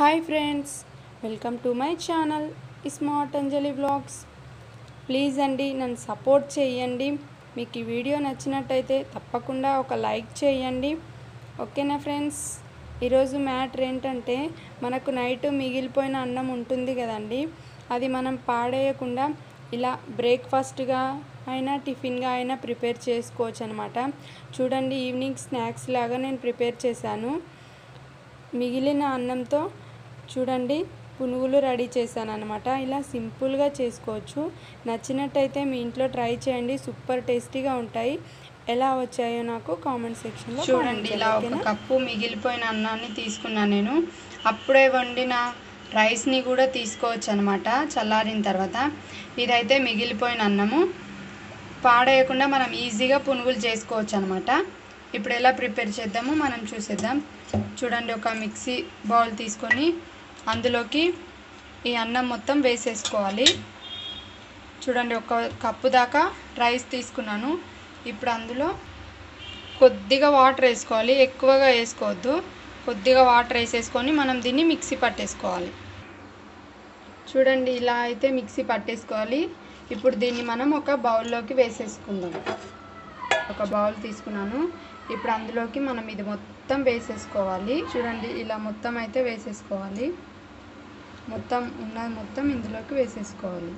hi friends welcome to my channel smart Anjali vlogs please అండి నన్ను support చేయండి మీకు ఈ వీడియో నచ్చినట్టయితే తప్పకుండా ఒక లైక్ చేయండి ఓకేనా ఫ్రెండ్స్ ఈరోజు మ్యాటర్ ఏంటంటే మనకు నైట్ మిగిలిపోయిన అన్నం ఉంటుంది కదండి అది మనం పాడేయకుండా ఇలా బ్రేక్ఫాస్ట్గా అయినా టిఫిన్గా అయినా ప్రిపేర్ చేసుకోవచ్చు అనమాట చూడండి ఈవినింగ్ స్నాక్స్ లాగా నేను ప్రిపేర్ చేశాను మిగిలిన అన్నంతో చూడండి పునుగులు రెడీ చేశాను అనమాట ఇలా సింపుల్గా చేసుకోవచ్చు నచ్చినట్టయితే మీ ఇంట్లో ట్రై చేయండి సూపర్ టేస్టీగా ఉంటాయి ఎలా వచ్చాయో నాకు కామెంట్ సెక్షన్లో చూడండి ఇలా ఒక కప్పు మిగిలిపోయిన అన్నాన్ని తీసుకున్నాను నేను అప్పుడే వండిన రైస్ని కూడా తీసుకోవచ్చు అనమాట చల్లారిన తర్వాత ఇదైతే మిగిలిపోయిన అన్నము పాడేయకుండా మనం ఈజీగా పునుగులు చేసుకోవచ్చు అనమాట ఇప్పుడు ఎలా ప్రిపేర్ చేద్దామో మనం చూసేద్దాం చూడండి ఒక మిక్సీ బౌల్ తీసుకొని అందులోకి ఈ అన్నం మొత్తం వేసేసుకోవాలి చూడండి ఒక కప్పు దాకా రైస్ తీసుకున్నాను ఇప్పుడు అందులో కొద్దిగా వాటర్ వేసుకోవాలి ఎక్కువగా వేసుకోవద్దు కొద్దిగా వాటర్ వేసేసుకొని మనం దీన్ని మిక్సీ పట్టేసుకోవాలి చూడండి ఇలా అయితే మిక్సీ పట్టేసుకోవాలి ఇప్పుడు దీన్ని మనం ఒక బౌల్లోకి వేసేసుకుందాం ఒక బౌల్ తీసుకున్నాను ఇప్పుడు అందులోకి మనం ఇది మొత్తం వేసేసుకోవాలి చూడండి ఇలా మొత్తం అయితే వేసేసుకోవాలి మొత్తం ఉన్నది మొత్తం ఇందులోకి వేసేసుకోవాలి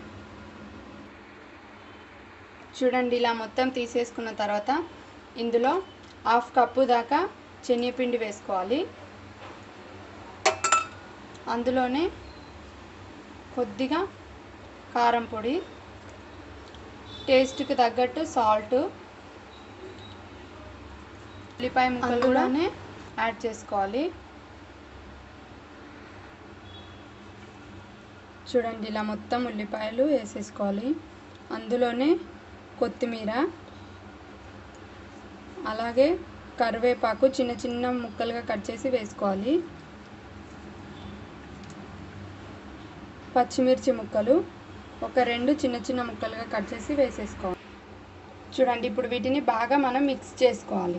చూడండి ఇలా మొత్తం తీసేసుకున్న తర్వాత ఇందులో హాఫ్ కప్పు దాకా శనగపిండి వేసుకోవాలి అందులోనే కొద్దిగా కారం పొడి టేస్ట్కి తగ్గట్టు సాల్ట్ ఉల్లిపాయ ముక్కలు కూడానే యాడ్ చేసుకోవాలి చూడండి ఇలా మొత్తం ఉల్లిపాయలు వేసేసుకోవాలి అందులోనే కొత్తిమీర అలాగే కరివేపాకు చిన్న చిన్న ముక్కలుగా కట్ చేసి వేసుకోవాలి పచ్చిమిర్చి ముక్కలు ఒక రెండు చిన్న చిన్న ముక్కలుగా కట్ చేసి వేసేసుకోవాలి చూడండి ఇప్పుడు వీటిని బాగా మనం మిక్స్ చేసుకోవాలి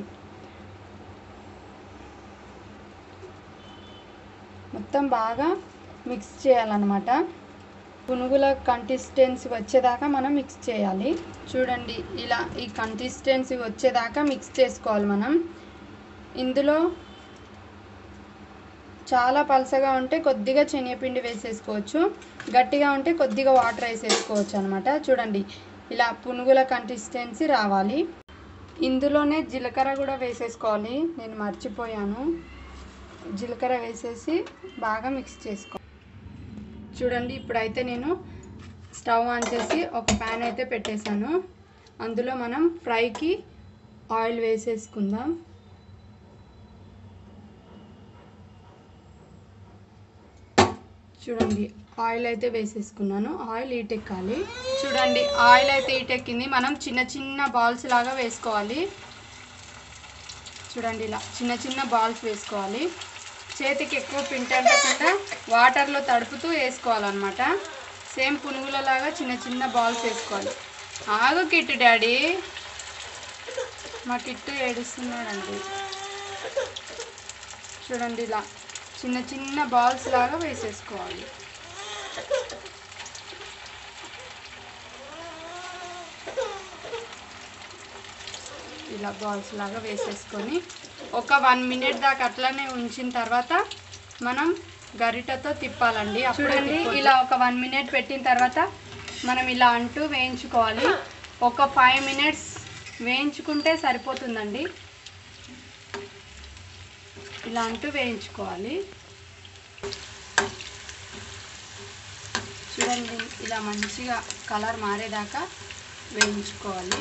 మొత్తం బాగా మిక్స్ చేయాలన్నమాట పునుగుల కన్సిస్టెన్సీ వచ్చేదాకా మనం మిక్స్ చేయాలి చూడండి ఇలా ఈ కన్సిస్టెన్సీ వచ్చేదాకా మిక్స్ చేసుకోవాలి మనం ఇందులో చాలా పలసగా ఉంటే కొద్దిగా శనగపిండి వేసేసుకోవచ్చు గట్టిగా ఉంటే కొద్దిగా వాటర్ వేసేసుకోవచ్చు అనమాట చూడండి ఇలా పునుగుల కన్సిస్టెన్సీ రావాలి ఇందులోనే జీలకర్ర కూడా వేసేసుకోవాలి నేను మర్చిపోయాను జీలకర్ర వేసేసి బాగా మిక్స్ చేసుకో చూడండి ఇప్పుడైతే నేను స్టవ్ ఆన్ చేసి ఒక ప్యాన్ అయితే పెట్టేశాను అందులో మనం ఫ్రైకి ఆయిల్ వేసేసుకుందాం చూడండి ఆయిల్ అయితే వేసేసుకున్నాను ఆయిల్ ఈటెక్కాలి చూడండి ఆయిల్ అయితే ఈటెక్కింది మనం చిన్న చిన్న బాల్స్ లాగా వేసుకోవాలి చూడండి ఇలా చిన్న చిన్న బాల్స్ వేసుకోవాలి చేతికి ఎక్కువ పింటకుండా వాటర్లో తడుపుతూ వేసుకోవాలన్నమాట సేమ్ పునుగులలాగా చిన్న చిన్న బాల్స్ వేసుకోవాలి ఆగు కిట్టు డాడీ మా కిట్టు ఏడుస్తున్నాడండి చూడండి ఇలా చిన్న చిన్న బాల్స్ లాగా వేసేసుకోవాలి ఇలా బాల్స్ లాగా వేసేసుకొని ఒక వన్ మినిట్ దాకా అట్లనే ఉంచిన తర్వాత మనం గరిటతో తిప్పాలండి చూడండి ఇలా ఒక వన్ మినిట్ పెట్టిన తర్వాత మనం ఇలా అంటూ వేయించుకోవాలి ఒక ఫైవ్ మినిట్స్ వేయించుకుంటే సరిపోతుందండి ఇలా అంటూ వేయించుకోవాలి చూడండి ఇలా మంచిగా కలర్ మారేదాకా వేయించుకోవాలి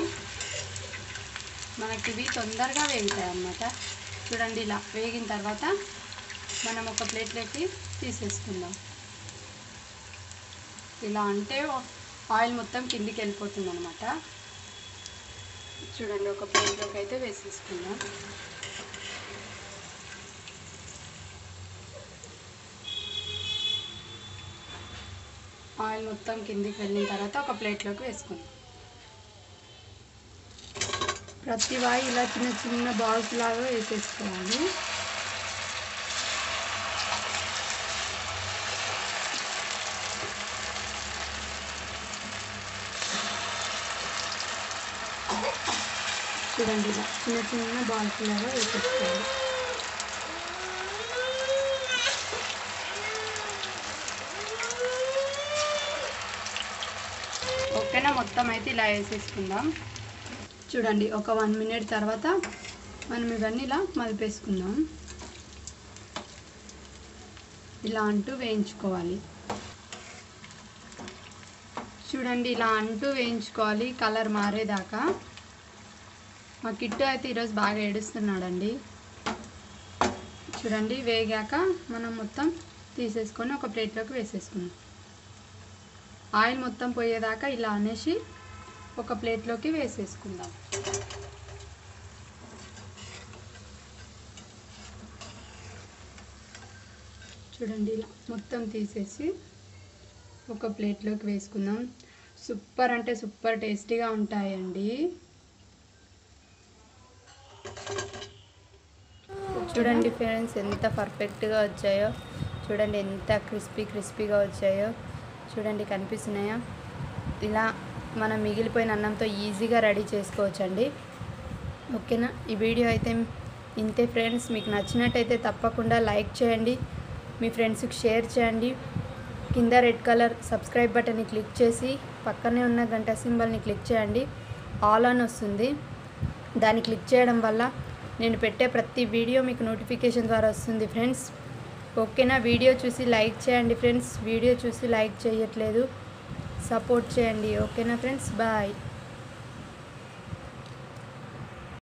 మనకి ఇవి తొందరగా వేగుతాయి అన్నమాట చూడండి ఇలా వేగిన తర్వాత మనం ఒక ప్లేట్లోకి తీసేసుకుందాం ఇలా అంటే ఆయిల్ మొత్తం కిందికి వెళ్ళిపోతుంది అనమాట చూడండి ఒక ప్లేట్లోకి అయితే వేసేసుకుందాం ఆయిల్ మొత్తం కిందికి వెళ్ళిన తర్వాత ఒక ప్లేట్లోకి వేసుకుందాం ప్రతి వాయి ఇలా చిన్న చిన్న బాల్స్ లాగా వేసేసుకోవాలి చూడండి ఇలా చిన్న చిన్న బాల్స్ లాగా వేసేసుకోవాలి ఓకేనా మొత్తం అయితే ఇలా వేసేసుకుందాం చూడండి ఒక వన్ మినిట్ తర్వాత మనం ఇవన్నీ ఇలా మలిపేసుకుందాం ఇలా అంటూ వేయించుకోవాలి చూడండి ఇలా అంటూ వేయించుకోవాలి కలర్ మారేదాకా మా కిట్టు అయితే ఈరోజు బాగా ఏడుస్తున్నాడండి చూడండి వేగాక మనం మొత్తం తీసేసుకొని ఒక ప్లేట్లోకి వేసేసుకుందాం ఆయిల్ మొత్తం పోయేదాకా ఇలా అనేసి ఒక ప్లేట్లోకి వేసేసుకుందాం చూడండి ఇలా మొత్తం తీసేసి ఒక ప్లేట్లోకి వేసుకుందాం సూపర్ అంటే సూపర్ టేస్టీగా ఉంటాయండి చూడండి ఫ్రెండ్స్ ఎంత పర్ఫెక్ట్గా వచ్చాయో చూడండి ఎంత క్రిస్పీ క్రిస్పీగా వచ్చాయో చూడండి కనిపిస్తున్నాయా ఇలా మనం మిగిలిపోయిన అన్నంతో ఈజీగా రెడీ చేసుకోవచ్చండి ఓకేనా ఈ వీడియో అయితే ఇంతే ఫ్రెండ్స్ మీకు నచ్చినట్టయితే తప్పకుండా లైక్ చేయండి మీ ఫ్రెండ్స్కి షేర్ చేయండి కింద రెడ్ కలర్ సబ్స్క్రైబ్ బటన్ని క్లిక్ చేసి పక్కనే ఉన్న గంట సింబల్ని క్లిక్ చేయండి ఆల్ అని వస్తుంది దాన్ని క్లిక్ చేయడం వల్ల నేను పెట్టే ప్రతి వీడియో మీకు నోటిఫికేషన్ ద్వారా వస్తుంది ఫ్రెండ్స్ ఓకేనా వీడియో చూసి లైక్ చేయండి ఫ్రెండ్స్ వీడియో చూసి లైక్ చేయట్లేదు సపోర్ట్ చేయండి ఓకేనా ఫ్రెండ్స్ బాయ్